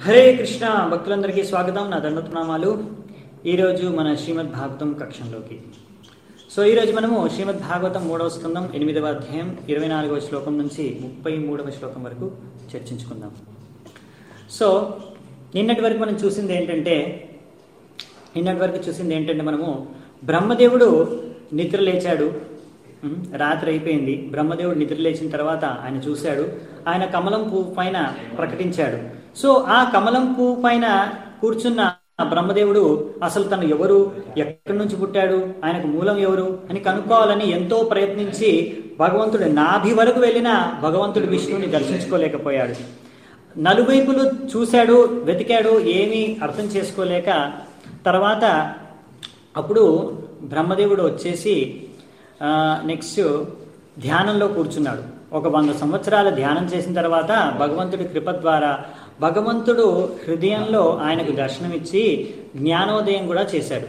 హరే కృష్ణ భక్తులందరికీ స్వాగతం నా దండోత్నామాలు ఈరోజు మన శ్రీమద్ భాగవతం కక్షంలోకి సో ఈరోజు మనము శ్రీమద్ భాగవతం మూడవ స్కందం ఎనిమిదవ అధ్యాయం ఇరవై నాలుగవ శ్లోకం నుంచి ముప్పై మూడవ శ్లోకం వరకు చర్చించుకుందాం సో నిన్నటి వరకు మనం చూసింది ఏంటంటే నిన్నటి వరకు చూసింది ఏంటంటే మనము బ్రహ్మదేవుడు నిద్ర లేచాడు ఉమ్, రాత్రి అయిపోయింది బ్రహ్మదేవుడు నిద్ర లేచిన తర్వాత ఆయన చూశాడు ఆయన కమలం పువ్వు పైన ప్రకటించాడు సో ఆ కమలం పువ్వు పైన కూర్చున్న ఆ బ్రహ్మదేవుడు అసలు తను ఎవరు ఎక్కడి నుంచి పుట్టాడు ఆయనకు మూలం ఎవరు అని కనుక్కోవాలని ఎంతో ప్రయత్నించి భగవంతుడు నాభి వరకు వెళ్ళిన భగవంతుడు విష్ణువుని దర్శించుకోలేకపోయాడు నలువైపులు చూశాడు వెతికాడు ఏమీ అర్థం చేసుకోలేక తర్వాత అప్పుడు బ్రహ్మదేవుడు వచ్చేసి నెక్స్ట్ ధ్యానంలో కూర్చున్నాడు ఒక వంద సంవత్సరాల ధ్యానం చేసిన తర్వాత భగవంతుడి కృప ద్వారా భగవంతుడు హృదయంలో ఆయనకు దర్శనమిచ్చి జ్ఞానోదయం కూడా చేశాడు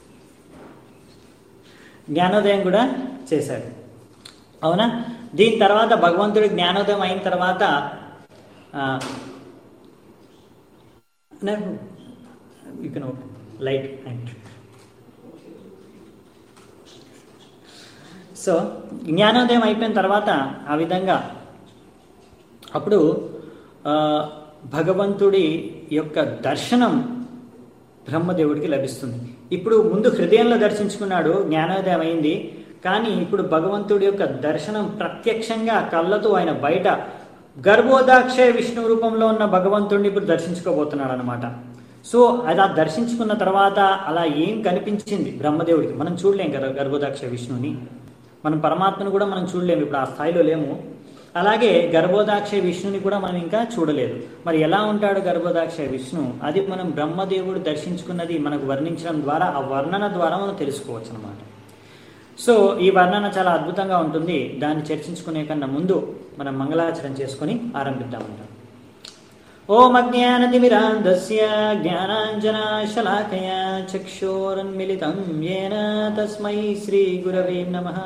జ్ఞానోదయం కూడా చేశాడు అవునా దీని తర్వాత భగవంతుడి జ్ఞానోదయం అయిన తర్వాత you can open light and so జ్ఞానోదయం అయిపోయిన తర్వాత ఆ విధంగా అప్పుడు ఆ, భగవంతుడి యొక్క దర్శనం బ్రహ్మదేవుడికి లభిస్తుంది ఇప్పుడు ముందు హృదయంలో దర్శించుకున్నాడు జ్ఞానోదయం అయింది కానీ ఇప్పుడు భగవంతుడి యొక్క దర్శనం ప్రత్యక్షంగా కళ్ళతో ఆయన బయట గర్భోదాక్షయ విష్ణు రూపంలో ఉన్న భగవంతుడిని ఇప్పుడు దర్శించుకోబోతున్నాడు అనమాట సో అది ఆ దర్శించుకున్న తర్వాత అలా ఏం కనిపించింది బ్రహ్మదేవుడికి మనం చూడలేం కదా గర్భోదాక్ష విష్ణుని మనం పరమాత్మను కూడా మనం చూడలేము ఇప్పుడు ఆ స్థాయిలో లేము అలాగే గర్భోదాక్ష విష్ణుని కూడా మనం ఇంకా చూడలేదు మరి ఎలా ఉంటాడు గర్భోదాక్ష విష్ణు అది మనం బ్రహ్మదేవుడు దర్శించుకున్నది మనకు వర్ణించడం ద్వారా ఆ వర్ణన ద్వారా మనం తెలుసుకోవచ్చు అనమాట సో ఈ వర్ణన చాలా అద్భుతంగా ఉంటుంది దాన్ని చర్చించుకునే కన్నా ముందు మనం మంగళాచరణ చేసుకొని ఆరంభిద్దామంటాం ఓం అజ్ఞానతిమిరాంధస్య జ్ఞానాంజనాశలాకయా చక్షోరన్మిళితం येन తస్మై శ్రీగురవే నమः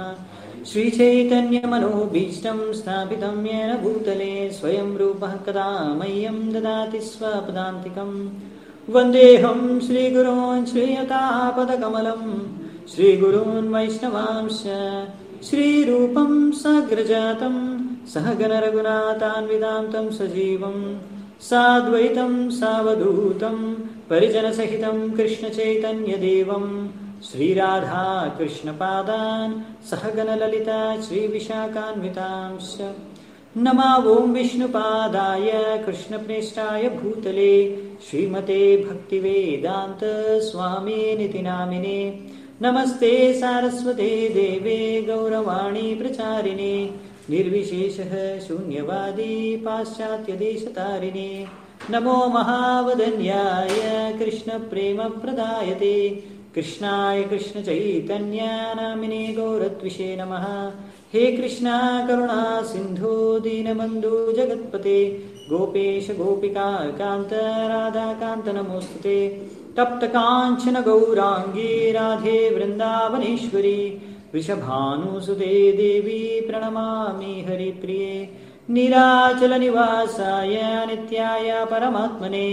श्रीचैतन्यमनोभीष्टं स्थापितं येन भूतले स्वयं रूपः कदा मह्यं ददाति स्वपदान्तिकम् वन्देऽहं श्रीगुरोन् श्रीयतापदकमलं श्रीगुरून् वैष्णवांश्च श्रीरूपं सग्रजातं सहगणरघुनाथान्वितां तं सजीवम् साद्वैतं सावधूतं परिजनसहितं कृष्णचैतन्यदेवम् श्रीराधा कृष्णपादान् सहगणललिता श्रीविशाखान्वितांश्च नमा ॐ विष्णुपादाय कृष्णप्रेष्ठाय भूतले श्रीमते भक्तिवेदान्त स्वामिनिति नामिने नमस्ते सारस्वते देवे गौरवाणी प्रचारिणे निर्विशेषः शून्यवादी पाश्चात्यदेशतारिणे नमो महावदन्याय कृष्णप्रेमप्रदायते कृष्णाय कृष्णचैतन्यानामिने गौरत्विषे नमः हे कृष्णा करुणा सिन्धो दीनबन्धु जगत्पते गोपेश गोपिका कान्त राधाकान्त नमोऽस्तु ते तप्तकाञ्चन गौराङ्गी राधे वृन्दावनेश्वरी वृषभानुसुते देवी प्रणमामि हरिप्रिये नीलाचलनिवासाय नित्याय परमात्मने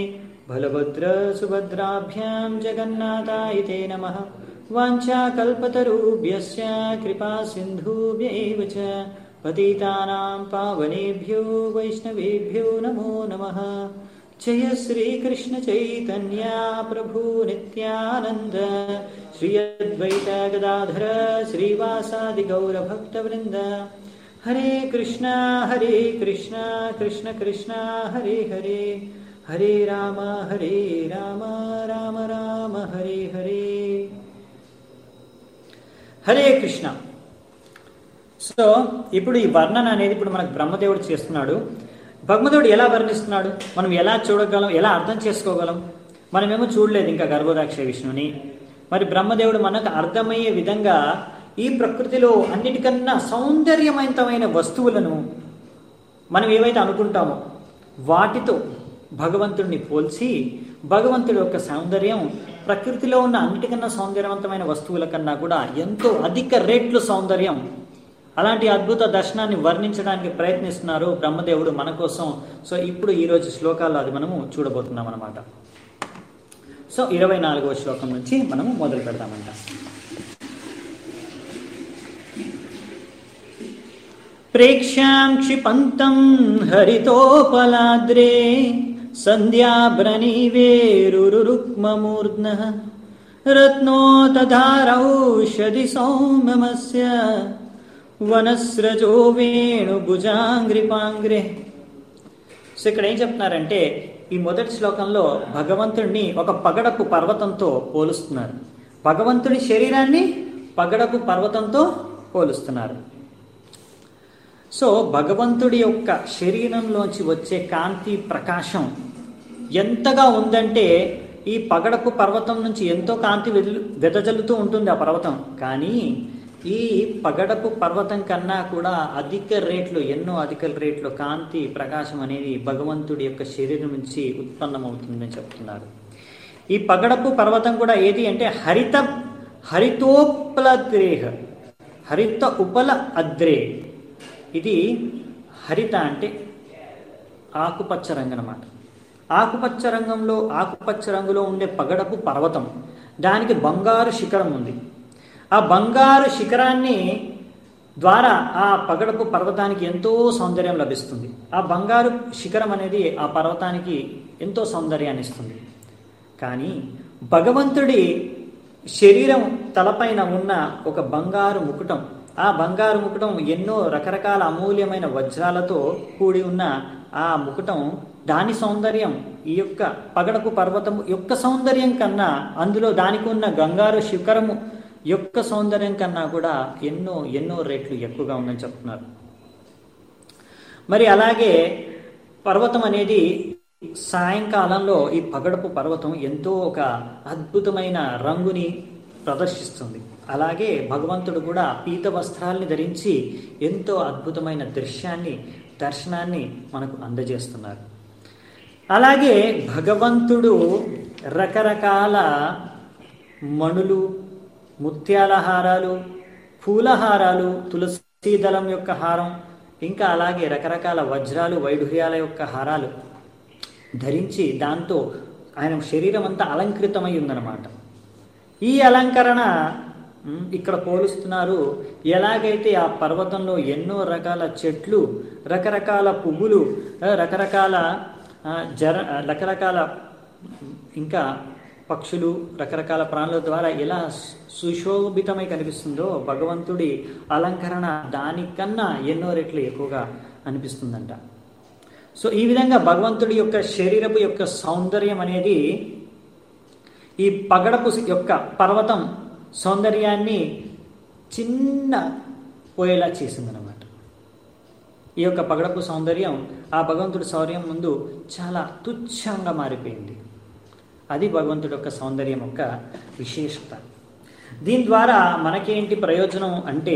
बलभद्रसुभद्राभ्यां जगन्नाथाय ते नमः वाञ्छाकल्पतरुभ्यश्च कृपा सिन्धुभ्य एव च पतितानां पावनेभ्यो वैष्णवेभ्यो नमो नमः जय श्रीकृष्णचैतन्या प्रभु नित्यानन्द श्री अद्वैत गदाधर श्रीवासादिगौरभक्तवृन्द हरे कृष्णा हरे कृष्णा कृष्ण कृष्णा हरे हरे हरे राम हरे राम राम राम हरे हरे హరే కృష్ణ సో ఇప్పుడు ఈ వర్ణన అనేది ఇప్పుడు మనకు బ్రహ్మదేవుడు చేస్తున్నాడు బ్రహ్మదేవుడు ఎలా వర్ణిస్తున్నాడు మనం ఎలా చూడగలం ఎలా అర్థం చేసుకోగలం మనమేమో చూడలేదు ఇంకా గర్భోదాక్ష విష్ణుని మరి బ్రహ్మదేవుడు మనకు అర్థమయ్యే విధంగా ఈ ప్రకృతిలో అన్నిటికన్నా సౌందర్యవంతమైన వస్తువులను మనం ఏవైతే అనుకుంటామో వాటితో భగవంతుడిని పోల్చి భగవంతుడి యొక్క సౌందర్యం ప్రకృతిలో ఉన్న అన్నిటికన్నా సౌందర్యవంతమైన వస్తువుల కన్నా కూడా ఎంతో అధిక రేట్లు సౌందర్యం అలాంటి అద్భుత దర్శనాన్ని వర్ణించడానికి ప్రయత్నిస్తున్నారు బ్రహ్మదేవుడు మన కోసం సో ఇప్పుడు ఈరోజు శ్లోకాల్లో అది మనము చూడబోతున్నాం అనమాట సో ఇరవై నాలుగవ శ్లోకం నుంచి మనము మొదలు పెడదామంట ప్రేక్ష్యాం క్షిపంతం హరితోపలాద్రే సంధ్యాభ్రనీవేరురుక్మమూర్ధ్న రత్నోతధారౌషధి సౌమ్యమస్య వనస్రజో వేణుభుజాంగ్రిపాంగ్రే సో ఇక్కడ ఏం చెప్తున్నారంటే ఈ మొదటి శ్లోకంలో భగవంతుడిని ఒక పగడపు పర్వతంతో పోలుస్తున్నారు భగవంతుడి శరీరాన్ని పగడపు పర్వతంతో పోలుస్తున్నారు సో భగవంతుడి యొక్క శరీరంలోంచి వచ్చే కాంతి ప్రకాశం ఎంతగా ఉందంటే ఈ పగడపు పర్వతం నుంచి ఎంతో కాంతి వెలు వెదజల్లుతూ ఉంటుంది ఆ పర్వతం కానీ ఈ పగడపు పర్వతం కన్నా కూడా అధిక రేట్లు ఎన్నో అధిక రేట్లు కాంతి ప్రకాశం అనేది భగవంతుడి యొక్క శరీరం నుంచి ఉత్పన్నమవుతుందని చెప్తున్నారు ఈ పగడపు పర్వతం కూడా ఏది అంటే హరిత హరితోపలద్రేహ హరిత ఉపల అద్రే ఇది హరిత అంటే ఆకుపచ్చ రంగు అన్నమాట ఆకుపచ్చ రంగంలో ఆకుపచ్చ రంగులో ఉండే పగడపు పర్వతం దానికి బంగారు శిఖరం ఉంది ఆ బంగారు శిఖరాన్ని ద్వారా ఆ పగడపు పర్వతానికి ఎంతో సౌందర్యం లభిస్తుంది ఆ బంగారు శిఖరం అనేది ఆ పర్వతానికి ఎంతో సౌందర్యాన్ని ఇస్తుంది కానీ భగవంతుడి శరీరం తలపైన ఉన్న ఒక బంగారు ముకుటం ఆ బంగారు ముకుటం ఎన్నో రకరకాల అమూల్యమైన వజ్రాలతో కూడి ఉన్న ఆ ముకుటం దాని సౌందర్యం ఈ యొక్క పగడపు పర్వతం యొక్క సౌందర్యం కన్నా అందులో దానికి ఉన్న గంగారు శిఖరము యొక్క సౌందర్యం కన్నా కూడా ఎన్నో ఎన్నో రేట్లు ఎక్కువగా ఉందని చెప్తున్నారు మరి అలాగే పర్వతం అనేది సాయంకాలంలో ఈ పగడపు పర్వతం ఎంతో ఒక అద్భుతమైన రంగుని ప్రదర్శిస్తుంది అలాగే భగవంతుడు కూడా పీత వస్త్రాల్ని ధరించి ఎంతో అద్భుతమైన దృశ్యాన్ని దర్శనాన్ని మనకు అందజేస్తున్నారు అలాగే భగవంతుడు రకరకాల మణులు ముత్యాల హారాలు పూలహారాలు తులసి దళం యొక్క హారం ఇంకా అలాగే రకరకాల వజ్రాలు వైఢూర్యాల యొక్క హారాలు ధరించి దాంతో ఆయన శరీరం అంతా అలంకృతమై ఉందన్నమాట ఈ అలంకరణ ఉమ్, ఇక్కడ పోలుస్తున్నారు ఎలాగైతే ఆ పర్వతంలో ఎన్నో రకాల చెట్లు రకరకాల పువ్వులు ఆ, రకరకాల ఆ, జర ఆ, రకరకాల ఇంకా పక్షులు రకరకాల ప్రాణుల ద్వారా ఎలా సు- సుశోభితమై కనిపిస్తుందో భగవంతుడి అలంకరణ దానికన్నా ఎన్నో రెట్లు ఎక్కువగా అనిపిస్తుందంట సో ఈ విధంగా భగవంతుడి యొక్క శరీరపు యొక్క సౌందర్యం అనేది ఈ పగడపు యొక్క పర్వతం సౌందర్యాన్ని చిన్న పోయేలా చేసిందనమాట ఈ యొక్క పగడపు సౌందర్యం ఆ భగవంతుడి శౌర్యం ముందు చాలా తుచ్చంగా మారిపోయింది అది భగవంతుడి యొక్క సౌందర్యం యొక్క విశేషత దీని ద్వారా మనకేంటి ప్రయోజనం అంటే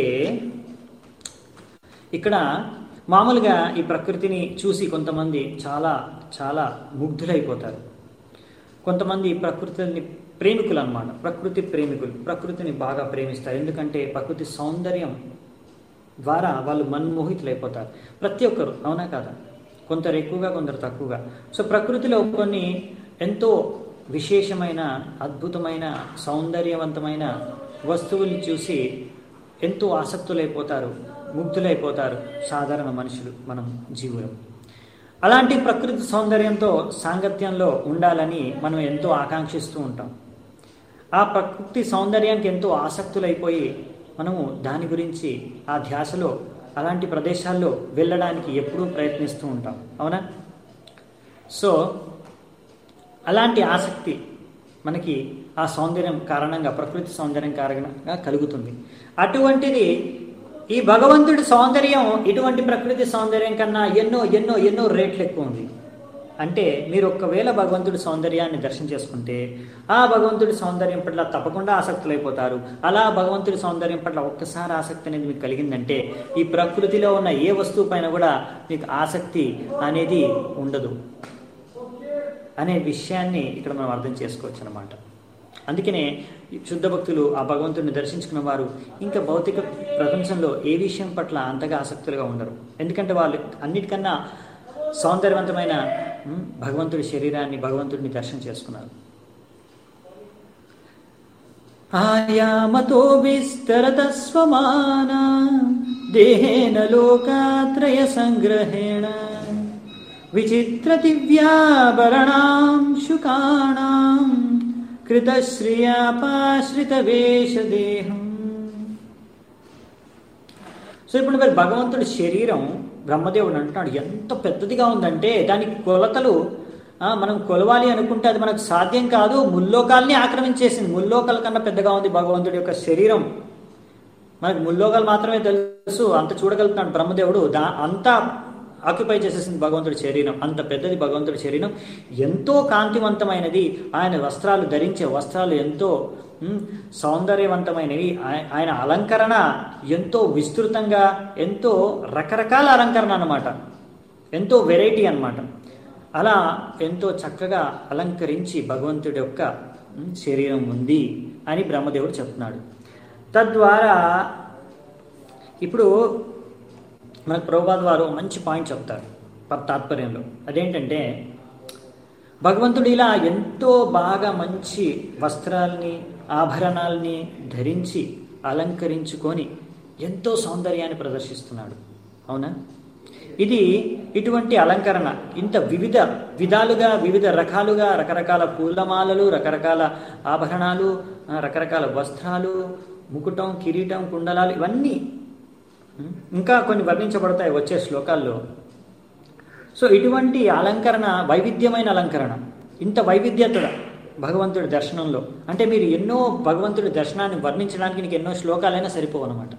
ఇక్కడ మామూలుగా ఈ ప్రకృతిని చూసి కొంతమంది చాలా చాలా ముగ్ధులైపోతారు కొంతమంది ప్రకృతిని ప్రేమికులు అన్నమాట ప్రకృతి ప్రేమికులు ప్రకృతిని బాగా ప్రేమిస్తారు ఎందుకంటే ప్రకృతి సౌందర్యం ద్వారా వాళ్ళు మన్మోహితులైపోతారు ప్రతి ఒక్కరు అవునా కాదా కొందరు ఎక్కువగా కొందరు తక్కువగా సో ప్రకృతిలో కొన్ని ఎంతో విశేషమైన అద్భుతమైన సౌందర్యవంతమైన వస్తువుల్ని చూసి ఎంతో ఆసక్తులైపోతారు ముగ్ధులైపోతారు సాధారణ మనుషులు మనం జీవులు అలాంటి ప్రకృతి సౌందర్యంతో సాంగత్యంలో ఉండాలని మనం ఎంతో ఆకాంక్షిస్తూ ఉంటాం ఆ ప్రకృతి సౌందర్యానికి ఎంతో ఆసక్తులైపోయి మనము దాని గురించి ఆ ధ్యాసలో అలాంటి ప్రదేశాల్లో వెళ్ళడానికి ఎప్పుడూ ప్రయత్నిస్తూ ఉంటాం అవునా సో అలాంటి ఆసక్తి మనకి ఆ సౌందర్యం కారణంగా ప్రకృతి సౌందర్యం కారణంగా కలుగుతుంది అటువంటిది ఈ భగవంతుడి సౌందర్యం ఇటువంటి ప్రకృతి సౌందర్యం కన్నా ఎన్నో ఎన్నో ఎన్నో రేట్లు ఎక్కువ ఉంది అంటే మీరు ఒక్కవేళ భగవంతుడి సౌందర్యాన్ని దర్శనం చేసుకుంటే ఆ భగవంతుడి సౌందర్యం పట్ల తప్పకుండా ఆసక్తులైపోతారు అలా భగవంతుడి సౌందర్యం పట్ల ఒక్కసారి ఆసక్తి అనేది మీకు కలిగిందంటే ఈ ప్రకృతిలో ఉన్న ఏ వస్తువు పైన కూడా మీకు ఆసక్తి అనేది ఉండదు అనే విషయాన్ని ఇక్కడ మనం అర్థం చేసుకోవచ్చు అనమాట అందుకనే శుద్ధ భక్తులు ఆ భగవంతుడిని దర్శించుకున్న వారు ఇంకా భౌతిక ప్రపంచంలో ఏ విషయం పట్ల అంతగా ఆసక్తులుగా ఉండరు ఎందుకంటే వాళ్ళు అన్నిటికన్నా సౌందర్యవంతమైన ఉమ్, భగవంతుడి శరీరాన్ని భగవంతుడిని దర్శనం చేసుకున్నారు ఆయామతో విస్తరత స్వమాన దేహేన లోకాత్రయ సంగ్రహేణ విచిత్ర దివ్యాభరణాం శుకాణాం కృతశ్రియాపాశ్రిత వేషదేహం సో ఇప్పుడు మరి భగవంతుడి శరీరం బ్రహ్మదేవుడు అంటున్నాడు ఎంత పెద్దదిగా ఉందంటే దానికి కొలతలు ఆ, మనం కొలవాలి అనుకుంటే అది మనకు సాధ్యం కాదు ముల్లోకాల్ని ఆక్రమించేసింది ముల్లోకాల కన్నా పెద్దగా ఉంది భగవంతుడి యొక్క శరీరం మనకు ముల్లోకాలు మాత్రమే తెలుసు అంత చూడగలుగుతున్నాడు బ్రహ్మదేవుడు దా అంతా ఆక్యుపై చేసేసింది భగవంతుడి శరీరం అంత పెద్దది భగవంతుడి శరీరం ఎంతో కాంతివంతమైనది ఆయన వస్త్రాలు ధరించే వస్త్రాలు ఎంతో ఉమ్, సౌందర్యవంతమైనవి ఆయ- ఆయన అలంకరణ ఎంతో విస్తృతంగా ఎంతో రకరకాల అలంకరణ అన్నమాట ఎంతో వెరైటీ అన్నమాట అలా ఎంతో చక్కగా అలంకరించి భగవంతుడి యొక్క ఉమ్, శరీరం ఉంది అని బ్రహ్మదేవుడు చెప్తున్నాడు తద్వారా ఇప్పుడు మనకు ప్రభుపాద్ వారు మంచి పాయింట్ చెప్తారు ప- తాత్పర్యంలో అదేంటంటే భగవంతుడు ఇలా ఎంతో బాగా మంచి వస్త్రాల్ని ఆభరణాల్ని ధరించి అలంకరించుకొని ఎంతో సౌందర్యాన్ని ప్రదర్శిస్తున్నాడు అవునా ఇది ఇటువంటి అలంకరణ ఇంత వివిధ విధాలుగా వివిధ రకాలుగా రకరకాల పూలమాలలు రకరకాల ఆభరణాలు ఆ, రకరకాల వస్త్రాలు ముకుటం కిరీటం కుండలాలు ఇవన్నీ ఉం, ఇంకా కొన్ని వర్ణించబడతాయి వచ్చే శ్లోకాల్లో సో ఇటువంటి అలంకరణ వైవిధ్యమైన అలంకరణ ఇంత వైవిధ్యత భగవంతుడి దర్శనంలో అంటే మీరు ఎన్నో భగవంతుడి దర్శనాన్ని వర్ణించడానికి నీకు ఎన్నో శ్లోకాలైనా సరిపోవన్నమాట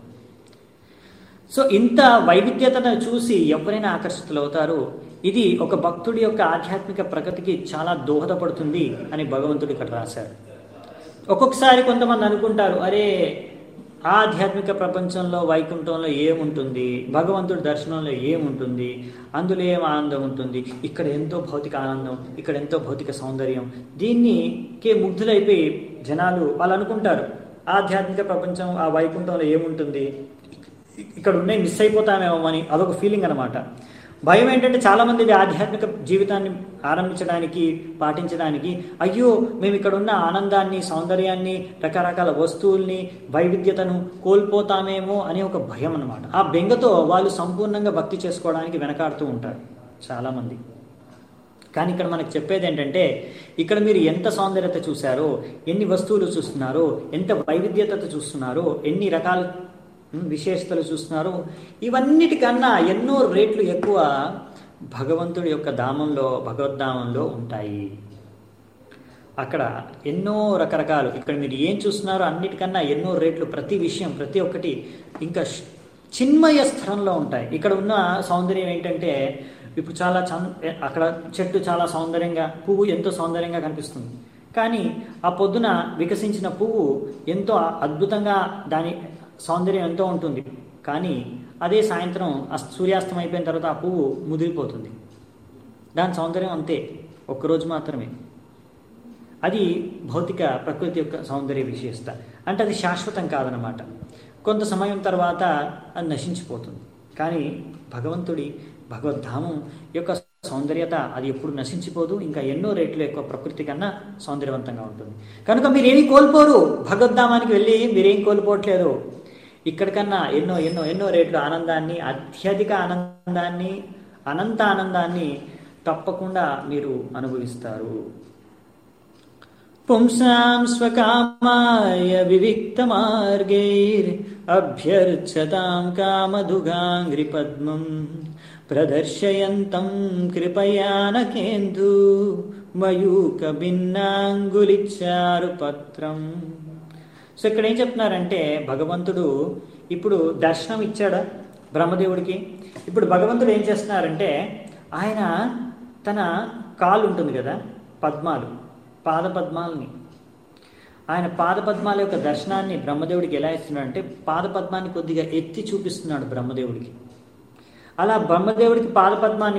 సో ఇంత వైవిధ్యతను చూసి ఎవరైనా ఆకర్షితులవుతారు ఇది ఒక భక్తుడి యొక్క ఆధ్యాత్మిక ప్రగతికి చాలా దోహదపడుతుంది అని భగవంతుడు ఇక్కడ రాశారు ఒక్కొక్కసారి కొంతమంది అనుకుంటారు అరే ఆధ్యాత్మిక ప్రపంచంలో వైకుంఠంలో ఏముంటుంది భగవంతుడి దర్శనంలో ఏముంటుంది అందులో ఏం ఆనందం ఉంటుంది ఇక్కడ ఎంతో భౌతిక ఆనందం ఇక్కడ ఎంతో భౌతిక సౌందర్యం దీన్ని కే ముగ్ధులైపోయి జనాలు వాళ్ళు అనుకుంటారు ఆధ్యాత్మిక ప్రపంచం ఆ వైకుంఠంలో ఏముంటుంది ఇక్కడ ఉన్నాయి మిస్ అయిపోతామేమో అని అదొక ఫీలింగ్ అనమాట భయం ఏంటంటే చాలా మంది ఇది ఆధ్యాత్మిక జీవితాన్ని ఆరంభించడానికి పాటించడానికి అయ్యో మేము ఇక్కడ ఉన్న ఆనందాన్ని సౌందర్యాన్ని రకరకాల వస్తువుల్ని వైవిధ్యతను కోల్పోతామేమో అనే ఒక భయం అనమాట ఆ బెంగతో వాళ్ళు సంపూర్ణంగా భక్తి చేసుకోవడానికి వెనకాడుతూ ఉంటారు చాలామంది కానీ ఇక్కడ మనకు చెప్పేది ఏంటంటే ఇక్కడ మీరు ఎంత సౌందర్యత చూశారో ఎన్ని వస్తువులు చూస్తున్నారో ఎంత వైవిధ్యత చూస్తున్నారో ఎన్ని రకాల ఉమ్, విశేషతలు చూస్తున్నారో ఇవన్నిటికన్నా ఎన్నో రేట్లు ఎక్కువ భగవంతుడి యొక్క ధామంలో భగవద్ధామంలో ఉంటాయి అక్కడ ఎన్నో రకరకాలు ఇక్కడ మీరు ఏం చూస్తున్నారో అన్నిటికన్నా ఎన్నో రేట్లు ప్రతి విషయం ప్రతి ఒక్కటి ఇంకా శ్- చిన్మయ స్థలంలో ఉంటాయి ఇక్కడ ఉన్న సౌందర్యం ఏంటంటే ఇప్పుడు చాలా చం అక్కడ చెట్టు చాలా సౌందర్యంగా పువ్వు ఎంతో సౌందర్యంగా కనిపిస్తుంది కానీ ఆ పొద్దున వికసించిన పువ్వు ఎంతో అద్భుతంగా దాని సౌందర్యం ఎంతో ఉంటుంది కానీ అదే సాయంత్రం అస్- సూర్యాస్తం అయిపోయిన తర్వాత ఆ పువ్వు ముదిరిపోతుంది దాని సౌందర్యం అంతే ఒక్కరోజు మాత్రమే అది భౌతిక ప్రకృతి యొక్క సౌందర్య విశేషత అంటే అది శాశ్వతం కాదనమాట కొంత సమయం తర్వాత అది నశించిపోతుంది కానీ భగవంతుడి భగవద్ధామం యొక్క సౌందర్యత అది ఎప్పుడు నశించిపోదు ఇంకా ఎన్నో రేట్లు ఎక్కువ ప్రకృతి కన్నా సౌందర్యవంతంగా ఉంటుంది కనుక మీరేమీ కోల్పోరు భగవద్ధామానికి వెళ్ళి మీరేం కోల్పోవట్లేదు ఇక్కడికన్నా ఎన్నో ఎన్నో ఎన్నో రేట్లు ఆనందాన్ని అత్యధిక ఆనందాన్ని అనంత ఆనందాన్ని తప్పకుండా మీరు అనుభవిస్తారు పుంసాం స్వకామాయ వివిక్తమార్గైర్ అభ్యర్చతాం కామధుగాంగ్రి పద్మం ప్రదర్శయంతం కృపయానకేందు మయూక భిన్నాంగులిచ్చారు పత్రం సో ఇక్కడ ఏం చెప్తున్నారంటే భగవంతుడు ఇప్పుడు దర్శనం ఇచ్చాడా బ్రహ్మదేవుడికి ఇప్పుడు భగవంతుడు ఏం చేస్తున్నారంటే ఆయన తన కాలు ఉంటుంది కదా పద్మాలు పాద పద్మాలని ఆయన పాద పద్మాల యొక్క దర్శనాన్ని బ్రహ్మదేవుడికి ఎలా ఇస్తున్నాడంటే పాద పద్మాన్ని కొద్దిగా ఎత్తి చూపిస్తున్నాడు బ్రహ్మదేవుడికి అలా బ్రహ్మదేవుడికి పాద పద్మాన్ని ఇప్పుడు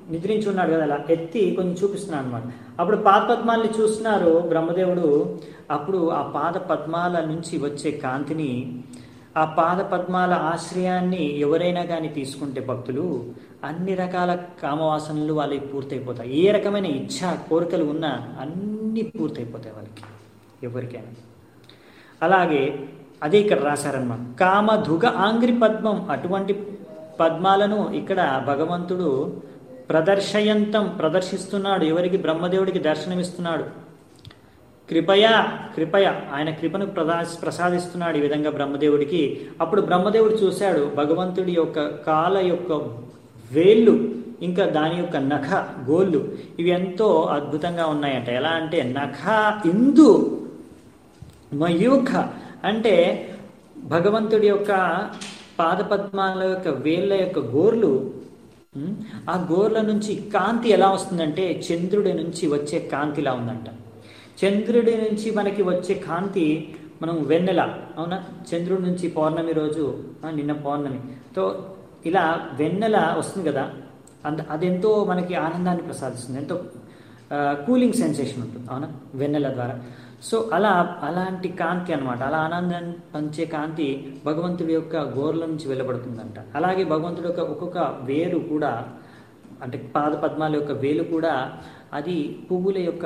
నిద్రించి ఉన్నాడు కదా అలా ఎత్తి కొంచెం చూపిస్తున్నాడు అనమాట అప్పుడు పాద పద్మాల్ని చూస్తున్నారు బ్రహ్మదేవుడు అప్పుడు ఆ పాద పద్మాల నుంచి వచ్చే కాంతిని ఆ పాద పద్మాల ఆశ్రయాన్ని ఎవరైనా కానీ తీసుకుంటే భక్తులు అన్ని రకాల కామవాసనలు వాళ్ళకి పూర్తయిపోతాయి ఏ రకమైన ఇచ్ఛ కోరికలు ఉన్నా అన్నీ పూర్తయిపోతాయి వాళ్ళకి ఎవరికైనా అలాగే అదే ఇక్కడ రాశారన్నమాట కామ ధుగ ఆంగ్రి పద్మం అటువంటి పద్మాలను ఇక్కడ భగవంతుడు ప్రదర్శయంతం ప్రదర్శిస్తున్నాడు ఎవరికి బ్రహ్మదేవుడికి దర్శనమిస్తున్నాడు కృపయ కృపయ ఆయన కృపను ప్రదా ప్రసాదిస్తున్నాడు ఈ విధంగా బ్రహ్మదేవుడికి అప్పుడు బ్రహ్మదేవుడు చూశాడు భగవంతుడి యొక్క కాల యొక్క వేళ్ళు ఇంకా దాని యొక్క నఖ గోళ్ళు ఇవి ఎంతో అద్భుతంగా ఉన్నాయంట ఎలా అంటే నఖ ఇందు మయూఖ అంటే భగవంతుడి యొక్క పాదపద్మాల యొక్క వేళ్ళ యొక్క గోర్లు ఉమ్, ఆ గోర్ల నుంచి కాంతి ఎలా వస్తుందంటే చంద్రుడి నుంచి వచ్చే కాంతిలా ఉందంట చంద్రుడి నుంచి మనకి వచ్చే కాంతి మనం వెన్నెల అవునా చంద్రుడి నుంచి పౌర్ణమి రోజు ఆ, నిన్న పౌర్ణమి తో ఇలా వెన్నెల వస్తుంది కదా అంత అదెంతో మనకి ఆనందాన్ని ప్రసాదిస్తుంది ఎంతో కూలింగ్ సెన్సేషన్ ఉంటుంది అవునా వెన్నెల ద్వారా సో అలా అలాంటి కాంతి అన్నమాట అలా ఆనందాన్ని పంచే కాంతి భగవంతుడి యొక్క గోర్ల నుంచి వెళ్ళబడుతుందంట అలాగే భగవంతుడి యొక్క ఒక్కొక్క వేరు కూడా అంటే పాద పద్మాల యొక్క వేలు కూడా అది పువ్వుల యొక్క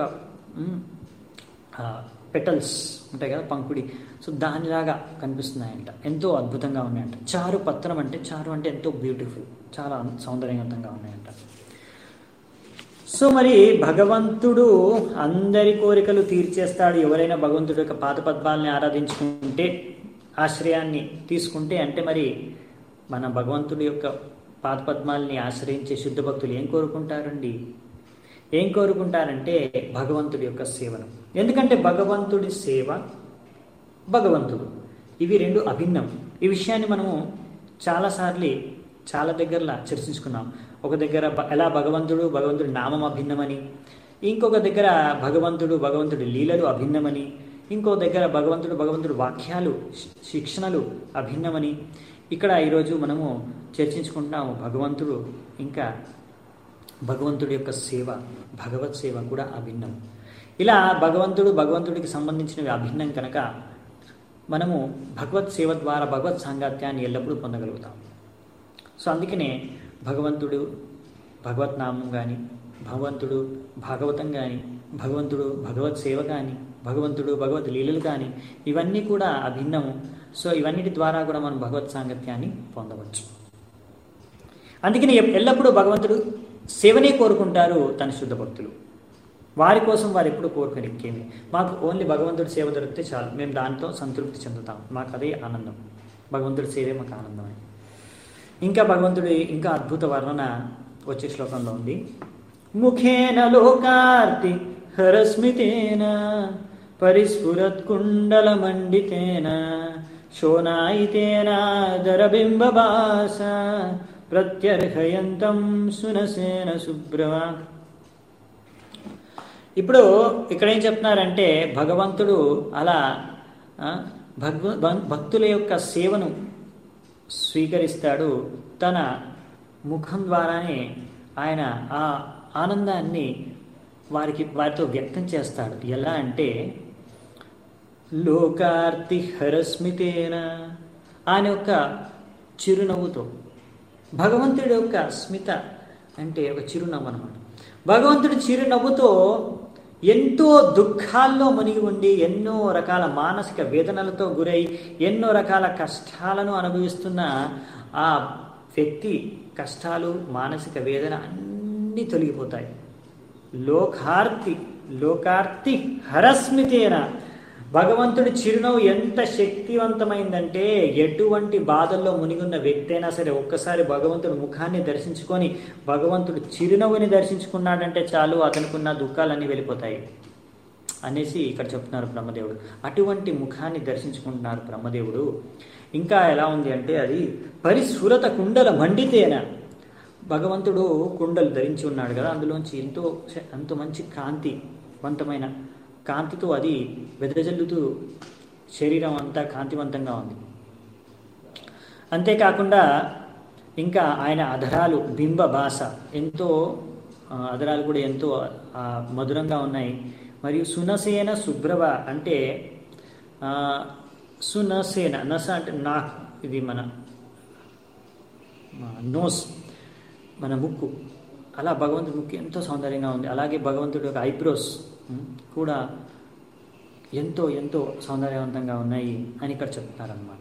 పెటల్స్ ఉంటాయి కదా పంకుడి సో దానిలాగా కనిపిస్తున్నాయంట ఎంతో అద్భుతంగా ఉన్నాయంట చారు పత్రం అంటే చారు అంటే ఎంతో బ్యూటిఫుల్ చాలా సౌందర్యవంతంగా ఉన్నాయంట సో మరి భగవంతుడు అందరి కోరికలు తీర్చేస్తాడు ఎవరైనా భగవంతుడి యొక్క పాత పద్మాలని ఆరాధించుకుంటే ఆశ్రయాన్ని తీసుకుంటే అంటే మరి మన భగవంతుడి యొక్క పాత పద్మాలని ఆశ్రయించే శుద్ధ భక్తులు ఏం కోరుకుంటారండి ఏం కోరుకుంటారంటే భగవంతుడి యొక్క సేవను ఎందుకంటే భగవంతుడి సేవ భగవంతుడు ఇవి రెండు అభిన్నం ఈ విషయాన్ని మనము చాలాసార్లు చాలా దగ్గరలా చర్చించుకున్నాం ఒక దగ్గర బ- ఎలా భగవంతుడు భగవంతుడి నామం అభిన్నమని ఇంకొక దగ్గర భగవంతుడు భగవంతుడి లీలలు అభిన్నమని ఇంకో దగ్గర భగవంతుడు భగవంతుడి వాక్యాలు శి- శిక్షణలు అభిన్నమని ఇక్కడ ఈరోజు మనము చర్చించుకుంటున్నాము భగవంతుడు ఇంకా భగవంతుడి యొక్క సేవ భగవత్ సేవ కూడా అభిన్నం ఇలా భగవంతుడు భగవంతుడికి సంబంధించినవి అభిన్నం కనుక మనము భగవత్ సేవ ద్వారా భగవత్ సాంగత్యాన్ని ఎల్లప్పుడూ పొందగలుగుతాం సో అందుకనే భగవంతుడు భగవత్ నామం కానీ భగవంతుడు భాగవతం కానీ భగవంతుడు భగవత్ సేవ కానీ భగవంతుడు భగవత్ లీలలు కానీ ఇవన్నీ కూడా అభిన్నము సో ఇవన్నిటి ద్వారా కూడా మనం భగవత్ సాంగత్యాన్ని పొందవచ్చు అందుకని ఎప్- ఎల్లప్పుడూ భగవంతుడు సేవనే కోరుకుంటారు తన శుద్ధ భక్తులు వారి కోసం వారు ఎప్పుడు కోరుకుని ఇంకేమి మాకు ఓన్లీ భగవంతుడి సేవ దొరికితే చాలు మేము దాంతో సంతృప్తి చెందుతాం మాకు అదే ఆనందం భగవంతుడి సేవే మాకు ఆనందం అని ఇంకా భగవంతుడి ఇంకా అద్భుత వర్ణన వచ్చే శ్లోకంలో ఉంది ముఖేన లోకార్తి హరస్మితేన పరిస్ఫురత్ కుండల మండితేన శోనాయితేన దరబింబభాస ప్రత్యర్హయంతం సునసేన శుభ్రవ ఇప్పుడు ఇక్కడ ఏం చెప్తున్నారంటే భగవంతుడు అలా ఆ, భగవ భక్- భక్తుల యొక్క సేవను స్వీకరిస్తాడు తన ముఖం ద్వారానే ఆయన ఆ ఆనందాన్ని వారికి వారితో వ్యక్తం చేస్తాడు ఎలా అంటే లోకార్తి హరస్మితేన ఆయన యొక్క చిరునవ్వుతో భగవంతుడి యొక్క స్మిత అంటే ఒక చిరునవ్వు అనమాట భగవంతుడి చిరునవ్వుతో ఎంతో దుఃఖాల్లో మునిగి ఉండి ఎన్నో రకాల మానసిక వేదనలతో గురై ఎన్నో రకాల కష్టాలను అనుభవిస్తున్న ఆ వ్యక్తి కష్టాలు మానసిక వేదన అన్నీ తొలగిపోతాయి లోకార్తి లోకార్తి హరస్మితేన భగవంతుడి చిరునవ్వు ఎంత శక్తివంతమైందంటే ఎటువంటి బాధల్లో మునిగున్న వ్యక్తి అయినా సరే ఒక్కసారి భగవంతుడి ముఖాన్ని దర్శించుకొని భగవంతుడు చిరునవ్వుని దర్శించుకున్నాడంటే చాలు అతనుకున్న దుఃఖాలన్నీ వెళ్ళిపోతాయి అనేసి ఇక్కడ చెప్తున్నారు బ్రహ్మదేవుడు అటువంటి ముఖాన్ని దర్శించుకుంటున్నారు బ్రహ్మదేవుడు ఇంకా ఎలా ఉంది అంటే అది పరిస్ఫురత కుండల మండితేన భగవంతుడు కుండలు ధరించి ఉన్నాడు కదా అందులోంచి ఎంతో ఎంతో మంచి కాంతివంతమైన కాంతితో అది వెదజల్లుతూ శరీరం అంతా కాంతివంతంగా ఉంది అంతేకాకుండా ఇంకా ఆయన అధరాలు బింబ భాష ఎంతో ఆ, అదరాలు కూడా ఎంతో ఆ, మధురంగా ఉన్నాయి మరియు సునసేన శుభ్రవ అంటే ఆ, సునసేన నస అంటే నా ఇది మన నోస్ మన ముక్కు అలా భగవంతుడి ముక్కు ఎంతో సౌందర్యంగా ఉంది అలాగే భగవంతుడి యొక్క ఐబ్రోస్ ఉమ్, కూడా ఎంతో ఎంతో సౌందర్యవంతంగా ఉన్నాయి అని ఇక్కడ చెప్తున్నారనమాట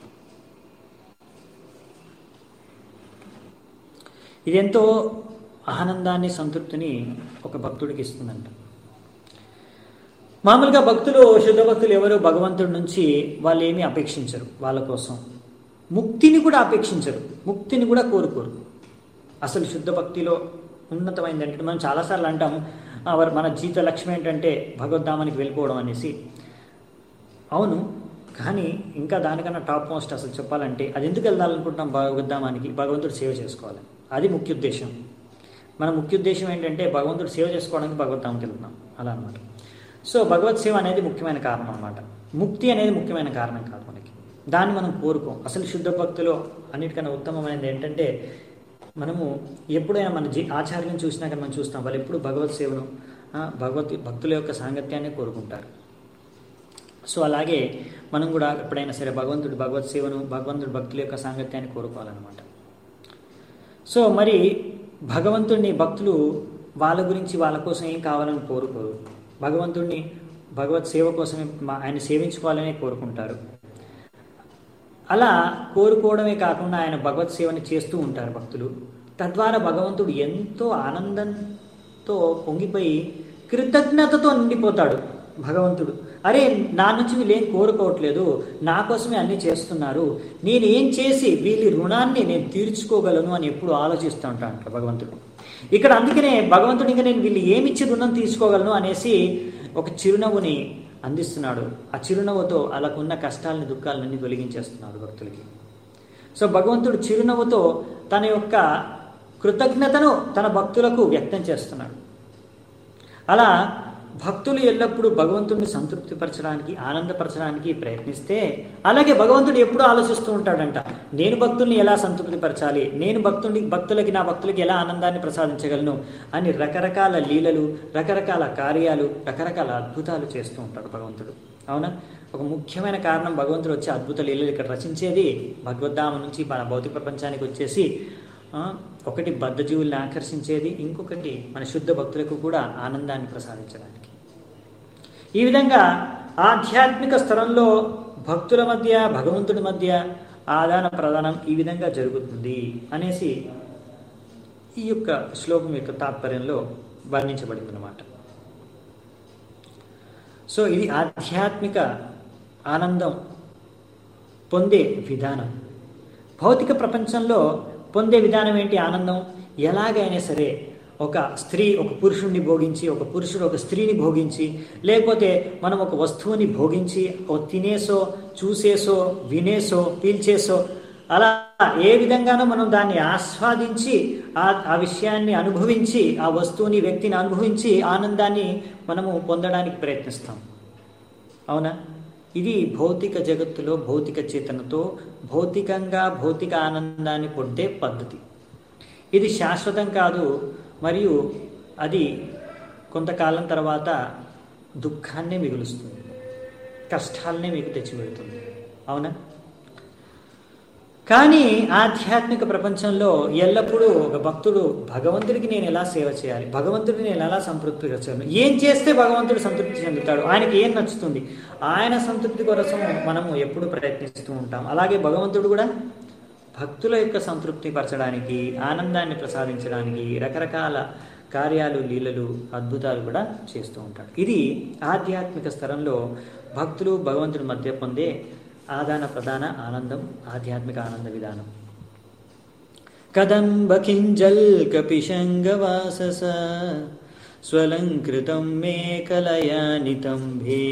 ఇది ఎంతో ఆనందాన్ని సంతృప్తిని ఒక భక్తుడికి ఇస్తుందంట మామూలుగా భక్తులు శుద్ధ భక్తులు ఎవరు భగవంతుడి నుంచి వాళ్ళు ఏమీ అపేక్షించరు వాళ్ళ కోసం ముక్తిని కూడా అపేక్షించరు ముక్తిని కూడా కోరుకోరు అసలు శుద్ధ భక్తిలో ఉన్నతమైంది అంటే మనం చాలాసార్లు అంటాం "ఆ, వర్- మన జీవిత లక్ష్యం ఏంటంటే భగవద్ధామానికి వెళ్ళిపోవడం అనేసి అవును కానీ ఇంకా దానికన్నా టాప్ మోస్ట్ అసలు చెప్పాలంటే అది ఎందుకు వెళ్ళాలనుకుంటున్నాం భగవద్ధామానికి భగవంతుడు సేవ చేసుకోవాలి అది ముఖ్య ఉద్దేశం మన ముఖ్య ఉద్దేశం ఏంటంటే భగవంతుడు సేవ చేసుకోవడానికి భగవద్ధామానికి వెళ్తున్నాం అలా అనమాట సో భగవత్ సేవ అనేది ముఖ్యమైన కారణం అన్నమాట ముక్తి అనేది ముఖ్యమైన కారణం కాదు మనకి దాన్ని మనం కోరుకోం అసలు శుద్ధ భక్తిలో అన్నిటికన్నా ఉత్తమమైనది ఏంటంటే మనము ఎప్పుడైనా మన జీ ఆచార్యం చూసినా కానీ మనం చూస్తాం వాళ్ళు ఎప్పుడు భగవత్ సేవను ఆ, భగవత్ భక్తుల యొక్క సాంగత్యాన్ని కోరుకుంటారు సో అలాగే మనం కూడా ఎప్పుడైనా సరే భగవంతుడి భగవత్ సేవను భగవంతుడి భక్తుల యొక్క సాంగత్యాన్ని కోరుకోవాలన్నమాట సో మరి భగవంతుడిని భక్తులు వాళ్ళ గురించి వాళ్ళ కోసం ఏం కావాలని కోరుకోరు భగవంతుడిని భగవత్ సేవ కోసమే మా- ఆయన సేవించుకోవాలనే కోరుకుంటారు అలా కోరుకోవడమే కాకుండా ఆయన భగవత్ సేవని చేస్తూ ఉంటారు భక్తులు తద్వారా భగవంతుడు ఎంతో ఆనందంతో పొంగిపోయి కృతజ్ఞతతో నిండిపోతాడు భగవంతుడు అరే నా నుంచి వీళ్ళు ఏం కోరుకోవట్లేదు నా కోసమే అన్నీ చేస్తున్నారు నేను ఏం చేసి వీళ్ళ రుణాన్ని నేను తీర్చుకోగలను అని ఎప్పుడు ఆలోచిస్తూ ఉంటాను భగవంతుడు ఇక్కడ అందుకనే భగవంతుడు ఇంకా నేను వీళ్ళు ఏమిచ్చి రుణం తీసుకోగలను అనేసి ఒక చిరునవ్వుని అందిస్తున్నాడు ఆ చిరునవ్వుతో అలాకున్న కష్టాలని దుఃఖాలన్నీ తొలగించేస్తున్నాడు భక్తులకి సో భగవంతుడు చిరునవ్వుతో తన యొక్క కృతజ్ఞతను తన భక్తులకు వ్యక్తం చేస్తున్నాడు అలా భక్తులు ఎల్లప్పుడూ భగవంతుడిని సంతృప్తిపరచడానికి ఆనందపరచడానికి ప్రయత్నిస్తే అలాగే భగవంతుడు ఎప్పుడూ ఆలోచిస్తూ ఉంటాడంట నేను భక్తుల్ని ఎలా సంతృప్తిపరచాలి నేను భక్తుని భక్తులకి నా భక్తులకి ఎలా ఆనందాన్ని ప్రసాదించగలను అని రకరకాల లీలలు రకరకాల కార్యాలు రకరకాల అద్భుతాలు చేస్తూ ఉంటాడు భగవంతుడు అవునా ఒక ముఖ్యమైన కారణం భగవంతుడు వచ్చి అద్భుత లీలలు ఇక్కడ రచించేది భగవద్ధామ నుంచి మన భౌతిక ప్రపంచానికి వచ్చేసి ఆ, ఒకటి బద్ధజీవుల్ని ఆకర్షించేది ఇంకొకటి మన శుద్ధ భక్తులకు కూడా ఆనందాన్ని ప్రసాదించడానికి ఈ విధంగా ఆధ్యాత్మిక స్థలంలో భక్తుల మధ్య భగవంతుడి మధ్య ఆదాన ప్రదానం ఈ విధంగా జరుగుతుంది అనేసి ఈ యొక్క శ్లోకం యొక్క తాత్పర్యంలో వర్ణించబడింది అన్నమాట సో ఇది ఆధ్యాత్మిక ఆనందం పొందే విధానం భౌతిక ప్రపంచంలో పొందే విధానం ఏంటి ఆనందం ఎలాగైనా సరే ఒక స్త్రీ ఒక పురుషుణ్ణి భోగించి ఒక పురుషుడు ఒక స్త్రీని భోగించి లేకపోతే మనం ఒక వస్తువుని భోగించి ఓ తినేసో చూసేసో వినేసో పీల్చేసో అలా ఏ విధంగానో మనం దాన్ని ఆస్వాదించి ఆ ఆ విషయాన్ని అనుభవించి ఆ వస్తువుని వ్యక్తిని అనుభవించి ఆనందాన్ని మనము పొందడానికి ప్రయత్నిస్తాం అవునా ఇది భౌతిక జగత్తులో భౌతిక చేతనతో భౌతికంగా భౌతిక ఆనందాన్ని పొందే పద్ధతి ఇది శాశ్వతం కాదు మరియు అది కొంతకాలం తర్వాత దుఃఖాన్నే మిగులుస్తుంది కష్టాలనే మీకు తెచ్చిపెడుతుంది అవునా కానీ ఆధ్యాత్మిక ప్రపంచంలో ఎల్లప్పుడూ ఒక భక్తుడు భగవంతుడికి నేను ఎలా సేవ చేయాలి భగవంతుడిని నేను ఎలా సంతృప్తి వచ్చాను ఏం చేస్తే భగవంతుడు సంతృప్తి చెందుతాడు ఆయనకి ఏం నచ్చుతుంది ఆయన సంతృప్తి కోసం మనము ఎప్పుడు ప్రయత్నిస్తూ ఉంటాం అలాగే భగవంతుడు కూడా భక్తుల యొక్క సంతృప్తి పరచడానికి ఆనందాన్ని ప్రసాదించడానికి రకరకాల కార్యాలు లీలలు అద్భుతాలు కూడా చేస్తూ ఉంటాడు ఇది ఆధ్యాత్మిక స్థలంలో భక్తులు భగవంతుడి మధ్య పొందే ఆదాన ప్రధాన ఆనందం ఆధ్యాత్మిక ఆనంద విధానం కదంబ కింజల్ కపిశంగవాసస స్వలంకృతం మే కలయానితంభే